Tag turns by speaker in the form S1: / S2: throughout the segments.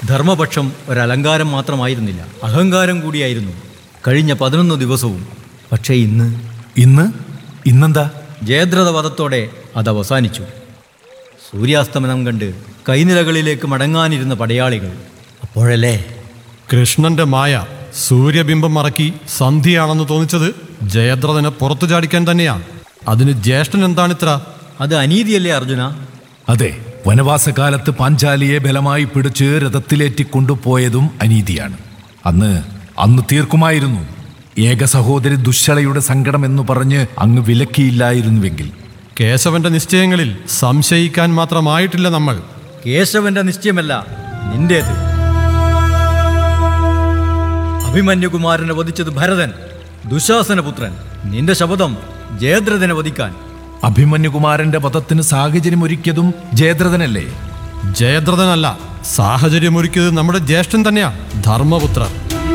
S1: ധർമ്മപക്ഷം ഒരലങ്കാരം മാത്രമായിരുന്നില്ല അഹങ്കാരം കൂടിയായിരുന്നു കഴിഞ്ഞ പതിനൊന്ന് ദിവസവും പക്ഷേ ഇന്ന്
S2: ഇന്ന് ഇന്നെന്താ
S1: ജയദ്രഥ വധത്തോടെ അത് അവസാനിച്ചു സൂര്യാസ്തമനം കണ്ട് കൈനിലകളിലേക്ക് മടങ്ങാനിരുന്ന പടയാളികൾ അപ്പോഴല്ലേ
S3: കൃഷ്ണന്റെ മായ സൂര്യബിംബം മറക്കി സന്ധിയാണെന്ന് തോന്നിച്ചത് ജയദ്രഥനെ പുറത്തു ചാടിക്കാൻ തന്നെയാണ് അതിന് ജ്യേഷ്ഠൻ എന്താണിത്ര
S1: അത് അനീതിയല്ലേ അർജുന
S2: അതെ വനവാസകാലത്ത് പാഞ്ചാലിയെ ബലമായി പിടിച്ച് രഥത്തിലേറ്റി കൊണ്ടുപോയതും അനീതിയാണ് അന്ന് അന്ന് തീർക്കുമായിരുന്നു ഏക സഹോദരി ദുശ്ശളയുടെ സങ്കടം എന്ന് പറഞ്ഞ് അങ്ങ് വിലക്കിയില്ലായിരുന്നുവെങ്കിൽ
S3: കേശവന്റെ നിശ്ചയങ്ങളിൽ സംശയിക്കാൻ മാത്രമായിട്ടില്ല നമ്മൾ
S1: കേശവന്റെ നിശ്ചയമല്ല നിന്റേത് അഭിമന്യുകുമാരനെ വധിച്ചത് ഭരതൻ ദുശാസനപുത്രൻ നിന്റെ ശപഥം ജയദ്രഥനെ വധിക്കാൻ
S2: അഭിമന്യുകുമാരന്റെ വധത്തിന് സാഹചര്യം ഒരുക്കിയതും ജയദ്രഥനല്ലേ
S3: ജയദ്രഥനല്ല സാഹചര്യമൊരുക്കിയത് നമ്മുടെ ജ്യേഷ്ഠൻ തന്നെയാ ധർമ്മപുത്രർ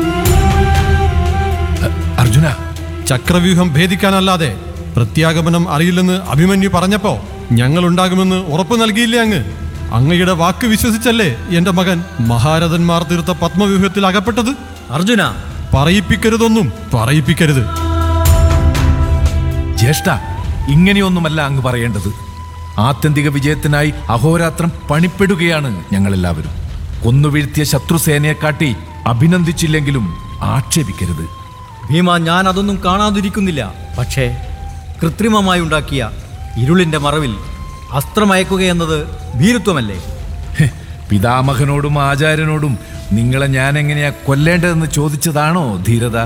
S2: അർജുന
S3: ചക്രവ്യൂഹം ഭേദിക്കാനല്ലാതെ പ്രത്യാഗമനം അറിയില്ലെന്ന് അഭിമന്യു പറഞ്ഞപ്പോ ഞങ്ങൾ ഉണ്ടാകുമെന്ന് ഉറപ്പു നൽകിയില്ലേ അങ്ങ് അങ്ങയുടെ വാക്ക് വിശ്വസിച്ചല്ലേ എന്റെ മകൻ മഹാരഥന്മാർ തീർത്ത പത്മവ്യൂഹത്തിൽ അകപ്പെട്ടത്
S1: അർജുന
S3: പറയിപ്പിക്കരുതൊന്നും പറയിപ്പിക്കരുത്
S2: ജ്യേഷ്ഠ ഇങ്ങനെയൊന്നുമല്ല അങ്ങ് പറയേണ്ടത് ആത്യന്തിക വിജയത്തിനായി അഹോരാത്രം പണിപ്പെടുകയാണ് ഞങ്ങളെല്ലാവരും കൊന്നുവീഴ്ത്തിയ ശത്രുസേനയെക്കാട്ടി അഭിനന്ദിച്ചില്ലെങ്കിലും ആക്ഷേപിക്കരുത്
S1: ഭീമ ഞാൻ അതൊന്നും കാണാതിരിക്കുന്നില്ല പക്ഷേ കൃത്രിമമായി ഉണ്ടാക്കിയ ഇരുളിന്റെ മറവിൽ അസ്ത്രമയക്കുകയെന്നത് ഭീരുത്വമല്ലേ
S2: ഹെ, പിതാമഹനോടും ആചാര്യനോടും നിങ്ങളെ ഞാൻ എങ്ങനെയാ കൊല്ലേണ്ടതെന്ന് ചോദിച്ചതാണോ ധീരത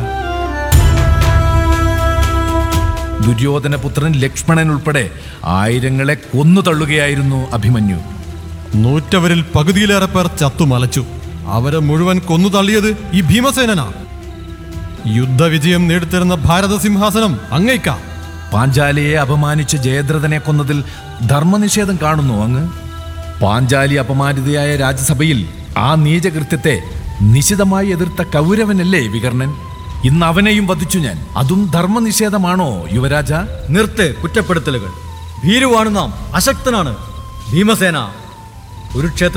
S2: ദുര്യോധനപുത്രൻ ലക്ഷ്മണൻ ഉൾപ്പെടെ ആയിരങ്ങളെ കൊന്നു തള്ളുകയായിരുന്നു അഭിമന്യു
S3: നൂറ്റവരിൽ പകുതിയിലേറെ പേർ ചത്തുമലച്ചു അവരെ മുഴുവൻ കൊന്നു തള്ളിയത് ഈ ഭീമസേനനാ യുദ്ധവിജയം നേടിത്തരുന്ന ഭാരത സിംഹാസനം അങ്ങയ്ക്ക
S2: പാഞ്ചാലിയെ അപമാനിച്ച ജയദ്രഥനെ കൊന്നതിൽ ധർമ്മനിഷേധം കാണുന്നു അങ്ങ് പാഞ്ചാലി അപമാനിതയായ രാജ്യസഭയിൽ ആ നീചകൃത്യത്തെ നിശിതമായി എതിർത്ത കൗരവനല്ലേ വികർണൻ ഇന്ന് അവനെയും വധിച്ചു ഞാൻ അതും ധർമ്മനിഷേധമാണോ യുവരാജ
S1: നിർത്ത് കുറ്റപ്പെടുത്തലുകൾ ഭീരുവാണ് നാം അശക്തനാണ് ഭീമസേന കുരുക്ഷേത്ര